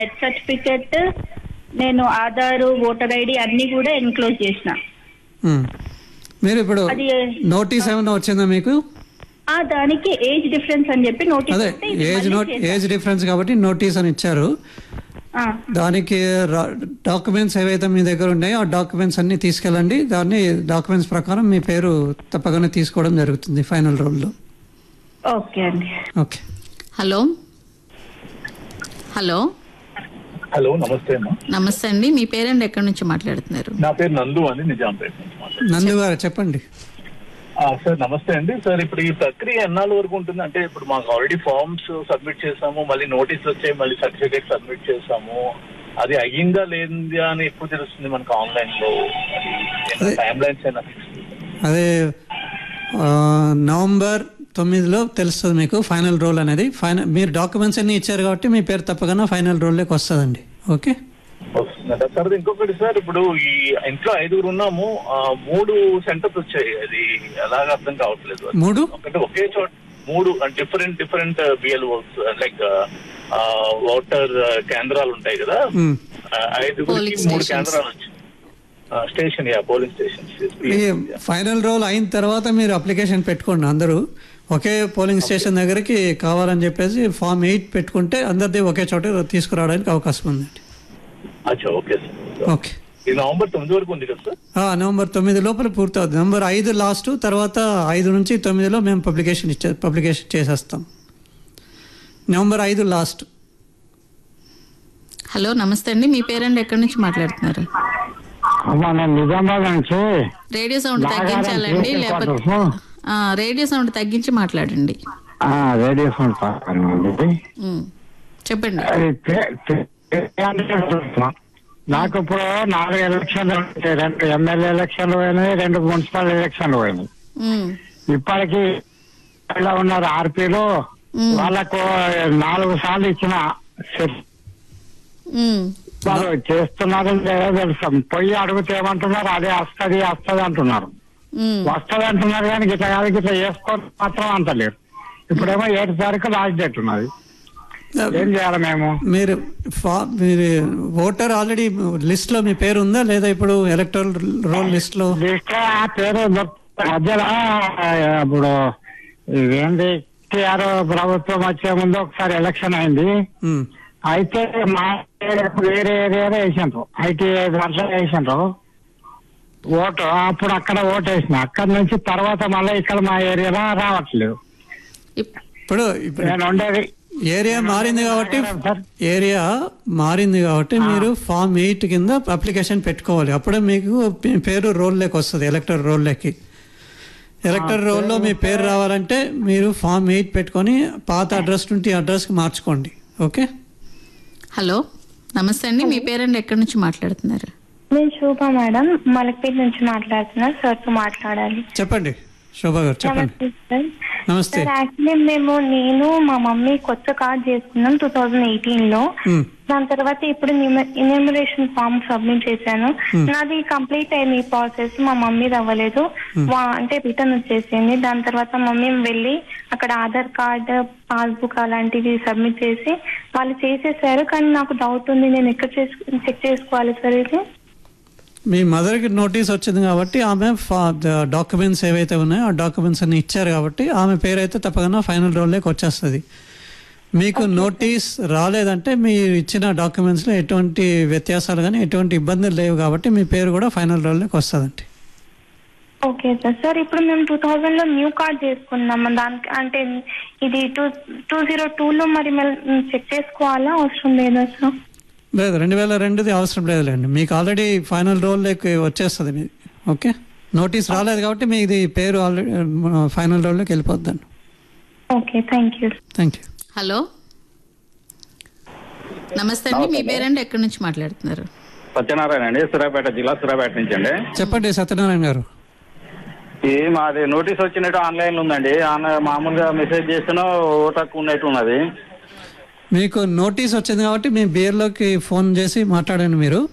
Death certificate నేను Aadhaar voter ID అన్ని కూడా ఎన్క్లోజ్ చేసిన ఉమ్. మీరు ఇప్పుడు అది నోటీస్ ఏమైనా వచ్చిందా మీకు ఆ దానికి ఏజ్ డిఫరెన్స్ అని చెప్పి నోటీస్ అదే వస్తే ఇది ఏజ్ మళ్ళీ నోట్ చేశాను. ఏజ్ డిఫరెన్స్ కాబట్టి నోటీస్ అని ఇచ్చారు ఆ, దానికి డాక్యుమెంట్స్ ఏవైతే మీ దగ్గర ఉన్నాయో ఆ డాక్యుమెంట్స్ అన్ని తీసుకెళ్ళండి దాన్ని డాక్యుమెంట్స్ ప్రకారం మీ పేరు తప్పగానే తీసుకోవడం జరుగుతుంది ఫైనల్ రోల్లో ఓకే అండి ఓకే హలో హలో హలో నమస్తే అమ్మా నమస్తే అండి మీ పేరెంట్ ఎక్కడి నుంచి మాట్లాడుతున్నారు నా పేరు నందు అని నిజాంపేట నుంచి మాట్లాడుతున్నాను. నందు గారు చెప్పండి ఆ, సార్ నమస్తే అండి సార్ ఇప్పుడు ఈ ప్రక్రియ ఎన్నాళ్ళ వరకు ఉంటుంది అంటే ఇప్పుడు మాకు ఆల్రెడీ ఫార్మ్స్ సబ్మిట్ చేసాము మళ్ళీ నోటీస్ వచ్చాయి మళ్ళీ సర్టిఫికేట్ సబ్మిట్ చేసాము అది అయ్యిందా లేదా అని ఎప్పుడు తెలుస్తుంది మనకు ఆన్లైన్ లో అదే. టైం లైన్స్ అయినా fix అదే ఆ, నవంబర్ తొమ్మిదిలో తెలుస్తుంది మీకు ఫైనల్ రోల్ అనేది ఫైనల్ మీరు డాక్యుమెంట్స్ అన్ని ఇచ్చారు కాబట్టి మీ పేరు తప్పకుండా ఫైనల్ రోల్లోకి వస్తుందండి ఓకే వస్తుందంట సార్ అది ఇంకొకటి సార్ ఇప్పుడు ఈ ఇంట్లో ఐదుగురు ఉన్నాము ఆ, మూడు సెంటర్స్ వచ్చాయి అది ఎలాగ అర్థం కావట్లేదు మూడు ఒకటి ఒకే చోట మూడు different different B L works like voter కేంద్రాలు ఉంటాయి కదా ఉమ్. ఆ, ఐదుగురికి Polling మూడు stations. కేంద్రాలు వచ్చాయి స్టేషన్ యా పోలింగ్ స్టేషన్ ఈ ఫైనల్ రోల్ అయిన తర్వాత మీరు అప్లికేషన్ పెట్టుకోండి అందరూ ఒకే పోలింగ్ స్టేషన్ దగ్గరికి కావాలని చెప్పేసి ఫామ్ ఎయిట్ పెట్టుకుంటే అందరిది ఒకే చోట తీసుకురావడానికి అవకాశం ఉందండి అచ్చా ఓకే సార్ ఓకే ఇది నవంబర్ తొమ్మిది వరకు ఉంది కదా సార్ ఆ, నవంబర్ తొమ్మిది లోపల పూర్తవుతుంది నవంబర్ ఐదు లాస్ట్ తర్వాత ఐదు నుంచి తొమ్మిదిలో మేము పబ్లికేషన్ ఇచ్చే పబ్లికేషన్ చేసేస్తాం నవంబర్ ఐదు లాస్ట్ హలో నమస్తే అండి మీ పేరెంట్ ఎక్కడి నుంచి మాట్లాడుతున్నారు అమ్మా నేను నిజామాబాద్ నుంచి రేడియో సౌండ్ తగ్గించాలండి లేకపోతే ఆ, రేడియో సౌండ్ తగ్గించి మాట్లాడండి ఆ, రేడియో ఫోన్ పాకండి ఉమ్, చెప్పండి అది పే- పే- పే- అంటే చూస్తున్నా. నాకు ఇప్పుడు నాలుగు ఎలక్షన్లు ఉంటాయి రెండు ఎమ్మెల్యే ఎలక్షన్లు పోయినాయి రెండు మున్సిపల్ ఎలక్షన్లు పోయినాయి ఉమ్, ఇప్పటికి ఇలా ఉన్నారు ఆర్పీలు ఉమ్, వాళ్ళకు నాలుగు సార్లు ఇచ్చిన సెట్ ఉమ్, వాళ్ళు చేస్తున్నారు లేదో తెలుసు పొయ్యి అడిగితే ఏమంటున్నారు అదే వస్తది వస్తది అంటున్నారు ఉమ్. వస్తది అంటున్నారు కానీ గిట్ల కాదు గిట్ల చేసుకోవడం మాత్రం అంటలేరు ఇప్పుడేమో ఏడు తారీఖు లాస్ట్ డేట్ ఉన్నది ఏం చేయాలి మేము మీరు ఫా మీరు ఓటర్ ఆల్రెడీ లిస్ట్లో మీ పేరు ఉందా లేదా ఇప్పుడు ఎలక్టరల్ రోల్ లిస్ట్లో లిస్ట్ ఆ పేరు దొరుకుతుంది. మధ్యలో ఇప్పుడు ఇదేంటి టీఆర్ ప్రభుత్వం వచ్చే ముందు ఒకసారి ఎలక్షన్ అయింది ఉమ్. అయితే మా ఏరియాకు వేరే ఏరియాలో వేసిండ్రు ఐటీ దాంట్లో వేసిండ్రు ఓటు అప్పుడు అక్కడ ఓటు వేసిన అక్కడ నుంచి తర్వాత మళ్ళీ ఇక్కడ మా ఏరియాలో రావట్లేదు ఇప్- ఇప్పుడు ఇప్పుడు నేను ఉండేది ఏరియా మారింది కాబట్టి సార్ ఏరియా మారింది కాబట్టి మీరు ఫామ్ ఎయిట్ కింద అప్లికేషన్ పెట్టుకోవాలి అప్పుడే మీకు మీ పేరు రోల్లోకి వస్తుంది ఎలక్టర్ రోల్లోకి ఎలక్టర్ రోల్లో మీ పేరు రావాలంటే మీరు ఫామ్ ఎయిట్ పెట్టుకొని పాత అడ్రస్ నుండి అడ్రస్కి మార్చుకోండి ఓకే హలో నమస్తే అండి మీ పేరెంట్ ఎక్కడి నుంచి మాట్లాడుతున్నారు నేను శోభ మేడం మలక్పేట నుంచి మాట్లాడుతున్నా సార్తో మాట్లాడాలి చెప్పండి శోభా గారు చెప్పండి నమస్తే సార్ నమస్తే సార్ యాక్చువల్లీ మేము నేను మా మమ్మీ కొత్త కార్డ్ చేసుకున్నాం టూ థౌజండ్ ఎయిటీన్ లో ఉమ్, దాని తర్వాత ఇప్పుడు ఇన్యూమరేషన్ ఫామ్ సబ్మిట్ చేశాను నాది కంప్లీట్ అయింది ఈ ప్రాసెస్ మా మమ్మీది అవ్వలేదు వా- అంటే రిటర్న్ వచ్చేసింది దాని తర్వాత మమ్మీ వెళ్ళి అక్కడ ఆధార్ కార్డ్ పాస్బుక్ అలాంటివి సబ్మిట్ చేసి వాళ్ళు చేసేసారు కానీ నాకు డౌట్ ఉంది నేను ఎక్కడ చెక్ చేసుకోవాలి సార్ ఇది మీ మదర్కి నోటీస్ వచ్చింది కాబట్టి ఆమె డాక్యుమెంట్స్ ఏవైతే ఉన్నాయో ఆ డాక్యుమెంట్స్ అన్ని ఇచ్చారు కాబట్టి ఆమె పేరు అయితే తప్పకుండా ఫైనల్ రోల్లోకి వచ్చేస్తుంది మీకు నోటీస్ రాలేదంటే మీరు ఇచ్చిన డాక్యుమెంట్స్లో ఎటువంటి వ్యత్యాసాలు కానీ ఎటువంటి ఇబ్బందులు లేవు కాబట్టి మీ పేరు కూడా ఫైనల్ రోల్లోకి వస్తుందండి ఓకే సార్ సార్ ఇప్పుడు మేము టూ థౌజండ్ లో న్యూ కార్డ్ చేసుకున్నాం దానికి అంటే ఇది టూ టూ జీరో టూ లో మరి చెక్ చేసుకోవాలా అవసరం లేదా సార్ లేదు రెండు వేల రెండుది అవసరం లేదులేండి మీకు ఆల్రెడీ ఫైనల్ రోల్లోకి వచ్చేస్తుంది మీది ఓకే నోటీస్ రాలేదు కాబట్టి మీది పేరు ఆల్రెడీ ఫైనల్ రోల్లోకి వెళ్ళిపోద్దండి okay thank you thank you hello నమస్తే అండి మీ పేరెంట్ ఎక్కడి నుంచి మాట్లాడుతున్నారు సత్యనారాయణ అండి సూర్యాపేట జిల్లా సూర్యాపేట నుంచి అండి చెప్పండి సత్యనారాయణ గారు ఈ మాది నోటీస్ వచ్చినట్టు ఆన్లైన్ లో ఉందండి ఆన్లైన్ మామూలుగా మెసేజ్ చేస్తున్నా ఓటకు ఉన్నట్టు ఉన్నది మీకు నోటీస్ వచ్చింది కాబట్టి మీ బిఎల్లోకి ఫోన్ చేసి మాట్లాడండి మీరు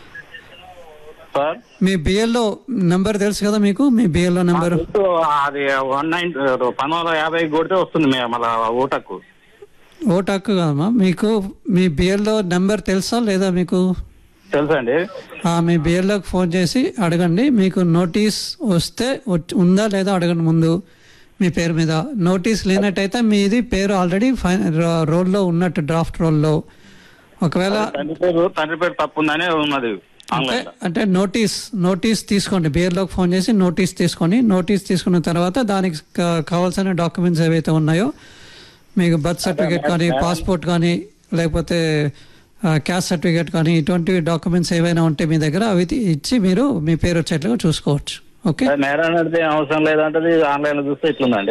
సార్ మీ బిఎల్ఓ నంబర్ తెలుసు కదా మీకు మీ బిఎల్ఓ నంబర్ సో అది వన్ నైన్ పంతొమ్మిది వందల యాభై కొడితే వస్తుంది మే- మళ్ళా ఓటకు ఓటు హక్కు కాదమ్మా మీకు మీ బిఎల్ఓ నెంబర్ తెలుసా లేదా మీకు తెలుసండి ఆ, మీ బిఎల్ఓకి ఫోన్ చేసి అడగండి మీకు నోటీస్ వస్తే వచ్చి- ఉందా లేదా అడగండి ముందు మీ పేరు మీద నోటీస్ లేనట్టయితే మీది పేరు ఆల్రెడీ ఫైన్ రోల్లో ఉన్నట్టు డ్రాఫ్ట్ రోల్లో ఒకవేళ తండ్రి పేరు తండ్రి పేరు తప్పు ఉందనే ఉన్నది అంటే ఆన్లైన్ లో అంటే నోటీస్ నోటీస్ తీసుకోండి బియర్లోకి ఫోన్ చేసి నోటీస్ తీసుకొని నోటీస్ తీసుకున్న తర్వాత దానికి కా- కావాల్సిన డాక్యుమెంట్స్ ఏవైతే ఉన్నాయో మీకు బర్త్ సర్టిఫికేట్ కానీ పాస్పోర్ట్ కానీ లేకపోతే క్యాస్ట్ సర్టిఫికేట్ కానీ ఇటువంటి డాక్యుమెంట్స్ ఏవైనా ఉంటే మీ దగ్గర అవి తీ- ఇచ్చి మీరు మీ పేరు వచ్చేట్లుగా చూసుకోవచ్చు ఓకే నేరం నడితే అవసరం లేదంటే ఆన్లైన్ లో చూస్తే ఇట్లుందండి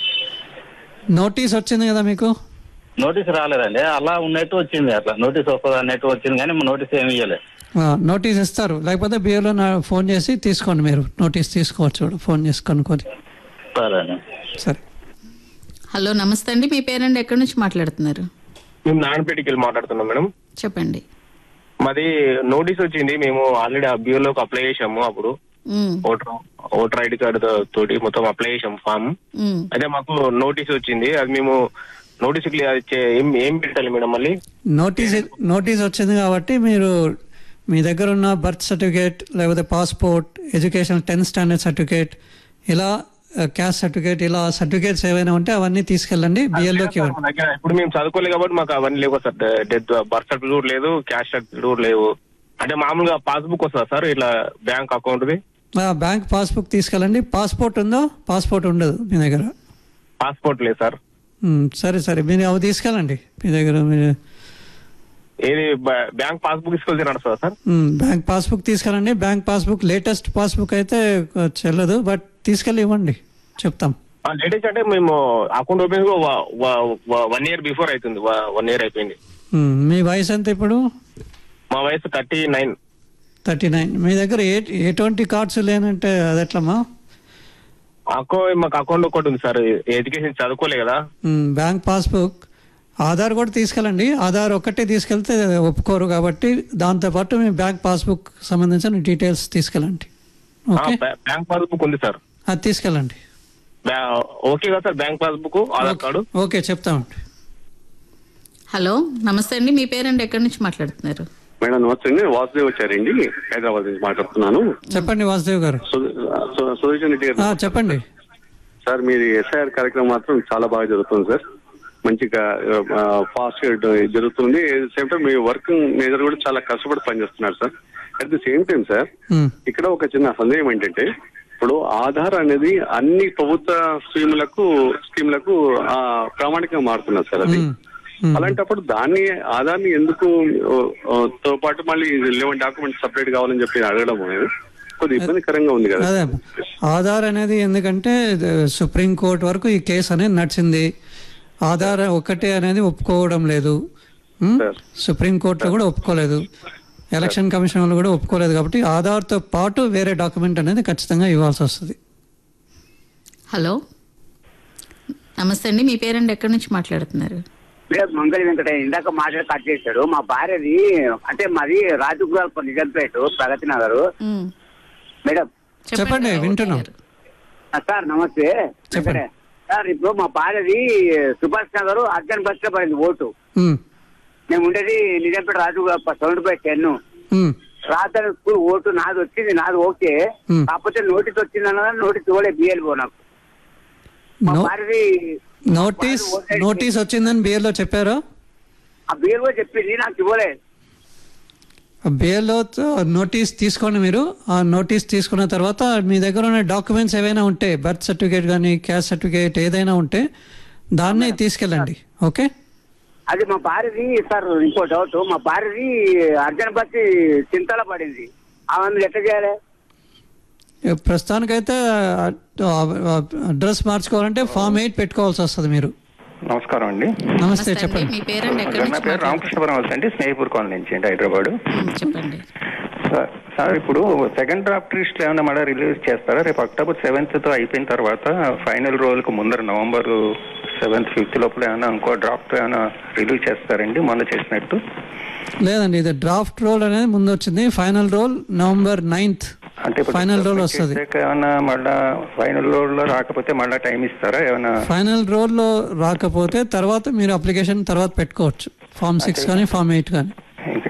నోటీస్ వచ్చింది కదా మీకు నోటీస్ రాలేదండి అలా ఉన్నట్టు వచ్చింది అట్లా నోటీస్ వస్తుంది అన్నట్టు వచ్చింది కానీ నోటీస్ ఏమి ఇవ్వలేదు ఆ, నోటీస్ ఇస్తారు లేకపోతే బిఏలో ఫోన్ చేసి తీసుకోండి మీరు నోటీస్ తీసుకోవచ్చు ఫోన్ చేసి కనుక్కొని సరే అండి సరే హలో నమస్తే అండి మీ పేరండి ఎక్కడి నుంచి మాట్లాడుతున్నారు మేము నారాయణపేటకి వెళ్ళి మాట్లాడుతున్నాం మేడం చెప్పండి మాది నోటీస్ వచ్చింది మేము ఆల్రెడీ ఆ బ్యూరోకి అప్లై చేసాము అప్పుడు ఉమ్, ఓటర్ ఓటర్ ఐడి కార్డు తోటి మొత్తం అప్లై చేసాము ఫామ్ ఉమ్. అయితే మాకు నోటీస్ వచ్చింది అది మేము నోటీస్ అది చే- ఏం ఏం పెట్టాలి మేడం మళ్ళీ నోటీస్ నోటీస్ వచ్చింది కాబట్టి మీరు మీ దగ్గర ఉన్న బర్త్ సర్టిఫికేట్ లేకపోతే passport education tenth standard certificate ఇలా క్యాస్ట్ సర్టిఫికేట్ ఇలా సర్టిఫికేట్స్ ఏవైనా ఉంటే అవన్నీ తీసుకెళ్ళండి బిఎల్లోకి మా ఇవ్వండి దగ్గర ఇప్పుడు మేము చదువుకోలేదు కాబట్టి మాకు అవన్నీ లేవు సార్ డెత్ బర్త్ సర్టిఫికేట్ కూడా లేదు క్యాష్ సర్టిఫికేట్ కూడా లేవు అంటే మామూలుగా పాస్బుక్ వస్తుందా సార్ ఇట్లా బ్యాంక్ అకౌంట్ది బ్యాంక్ పాస్బుక్ తీసుకెళ్ళండి పాస్పోర్ట్ ఉందో పాస్పోర్ట్ ఉండదు మీ దగ్గర పాస్పోర్ట్ లేదు సార్ మ్, సరే సరే మీరు అవి తీసుకెళ్ళండి మీ దగ్గర మీరు ఏది బ- బ్యాంక్ పాస్బుక్ తీసుకెళ్తే నడుస్తుందా సార్ మ్, బ్యాంక్ పాస్బుక్ తీసుకెళ్ళండి బ్యాంక్ పాస్బుక్ లేటెస్ట్ పాస్బుక్ అయితే ఆ, చెల్లదు బట్ తీసుకెళ్ళి ఇవ్వండి చెప్తాం లేటెస్ట్ అంటే మేము account open one year before అవుతుంది వన్ ఇయర్ అయిపోయింది మ్, మీ వయసు ఎంత ఇప్పుడు మా వయసు థర్టీ నైన్ థర్టీ నైన్ మీ దగ్గర ఏ ఎటువంటి కార్డ్స్ లేనంటే అది ఎట్లమ్మా అకౌంట్ మాకు అకౌంట్ ఒకటి ఉంది సార్ ఎడ్యుకేషన్ చదువుకోలే కదా మ్, బ్యాంక్ పాస్బుక్ ఆధార్ కూడా తీసుకెళ్ళండి ఆధార్ ఒక్కటే తీసుకెళ్తే ఒప్పుకోరు కాబట్టి దాంతోపాటు మీ బ్యాంక్ పాస్బుక్ సంబంధించిన డీటెయిల్స్ తీసుకెళ్ళండి ఆ, ఓకే బ్యా- బ్యాంక్ పాస్బుక్ ఉంది సార్ అది తీసుకెళ్ళండి బ్యా- ఓకే కదా sir bank passbook Aadhaar card okay చెప్తామండి హలో నమస్తే అండి మీ పేరండి ఎక్కడి నుంచి మాట్లాడుతున్నారు మేడం నమస్తే అండి వాసుదేవ్ వచ్చారండి హైదరాబాద్ నుంచి మాట్లాడుతున్నాను చెప్పండి వాసుదేవ్ గారు సు- సు- సుదర్శన్ రెడ్డి ఆ, గారు చెప్పండి సార్ మీది ఎస్ఐఆర్ కార్యక్రమం మాత్రం చాలా బాగా జరుగుతుంది సార్ మంచిగా ఫాస్ట్ గా జరుగుతుంది సేమ్ టైం మీ వర్క్ నేచర్ కూడా చాలా కష్టపడి పనిచేస్తున్నారు sir at the same time sir మ్, ఇక్కడ ఒక చిన్న సందేహం ఏంటంటే ఇప్పుడు ఆధార్ అనేది అన్ని ప్రభుత్వ స్కీములకు స్కీములకు ఆ, ప్రామాణికంగా మారుతున్నారు సార్ అది మ్, మ్. అలాంటప్పుడు దాన్ని ఆధార్ని ఎందుకు ఓ, ఓ, తో పాటు మళ్ళీ లెవెన్ డాక్యుమెంట్స్ సపరేట్ కావాలని చెప్పి అడగడం అనేది కొద్దిగా ఇబ్బందికరంగా ఉంది కదా అదే ఆధార్ అనేది ఎందుకంటే సుప్రీం కోర్ట్ వరకు ఈ కేసు అనేది నడిచింది ఆధార్ ఒకటే అనేది ఒప్పుకోవడం లేదు ఉమ్? సార్. సుప్రీం కోర్టులో కూడా ఒప్పుకోలేదు ఎలక్షన్ కమిషన్ వాళ్ళు కూడా ఒప్పుకోలేదు కాబట్టి ఆధార్తో పాటు వేరే డాక్యుమెంట్ అనేది ఖచ్చితంగా ఇవ్వాల్సి వస్తుంది హలో నమస్తే అండి మీ పేరండి ఎక్కడి నుంచి మాట్లాడుతున్నారు లేదు మంగళ వెంకటయ్య ఇందాక మాట్లాడి కట్ చేశాడు మా భార్యది అంటే మాది రాజగోపాల్ నిజంపేట ప్రగతి నగర్ ఉమ్, మేడం చెప్పండి, వింటున్నాం. గారు. ఆ, సార్ నమస్తే చెప్పండి. వెంకటయ్య. సార్ ఇప్పుడు మా భార్యది సుభాష్ నగర్ అర్జున్ బస్ లో పడింది ఓటు ఉమ్, మేము ఉండేది నిజంపేట రాజగోపాల్ సౌండ్పేట టెన్ ఉమ్, రాత్రి స్కూల్ ఓటు నాది వచ్చింది నాది ఓకే Hmm. కాకపోతే నోటీస్ వచ్చింది అన్నదా నోటీస్ ఇవ్వలే బిఎల్ఓ నాకు మా నో- భార్యది నోటీస్ నోటీస్ వచ్చిందని బిఏలో చెప్పారా ఆ బిఎల్ఓ చెప్పింది నాకు ఇవ్వలే బిఏలో నోటీస్ తీసుకోండి మీరు ఆ నోటీస్ తీసుకున్న తర్వాత మీ దగ్గర ఉన్న డాక్యుమెంట్స్ ఏవైనా ఉంటే బర్త్ సర్టిఫికేట్ కానీ క్యాస్ట్ సర్టిఫికేట్ ఏదైనా ఉంటే దాన్ని తీసుకెళ్ళండి ఓకే అది మా భార్యది సార్ ఇంకో డౌట్ మా భార్యది అర్జున్ బస్సి చింతల పడింది ఆమె ఎట్లా చేయాలి ఇక ప్రస్తుతానికైతే అడ్రస్ మార్చుకోవాలంటే ఫామ్ ఎయిట్ పెట్టుకోవాల్సి వస్తుంది మీరు నమస్కారం అండి నమస్తే నమస్తే అండి చెప్పండి మీ పేరండి ఎక్కడి నా నుంచి పేరు మాట్లాడుతున్నారు రామకృష్ణపురం వలస అండి స్నేహిపూర్ కాలనీ నుంచి అండి హైదరాబాద్ ఉమ్, చెప్పండి సార్- సార్ ఇప్పుడు సెకండ్ డ్రాఫ్ట్ లిస్ట్ ఏమైనా మళ్ళీ రిలీజ్ చేస్తారా రేపు అక్టోబర్ సెవెంత్ తో అయిపోయిన తర్వాత ఫైనల్ రోజులకు ముందర నవంబర్ సెవెంత్ ఫిఫ్త్ లోపల ఏమైనా ఇంకో డ్రాఫ్ట్ ఏమైనా రిలీజ్ చేస్తారండి మొన్న చేసినట్టు లేదండి ఇది డ్రాఫ్ట్ రోల్ అనేది ముందు వచ్చింది ఫైనల్ రోల్ నవంబర్ నైన్త్ అంటే ఇప్పుడు ఫైనల్ రోల్ submit వస్తుంది చేసాక ఏమన్నా మళ్ళా ఫైనల్ రోల్ లో రాకపోతే మళ్ళా టైం ఇస్తారా ఏమన్నా ఫైనల్ రోల్లో రాకపోతే తర్వాత మీరు అప్లికేషన్ తర్వాత పెట్టుకోవచ్చు ఫామ్ సిక్స్ కానీ ఫామ్ ఎయిట్ కానీ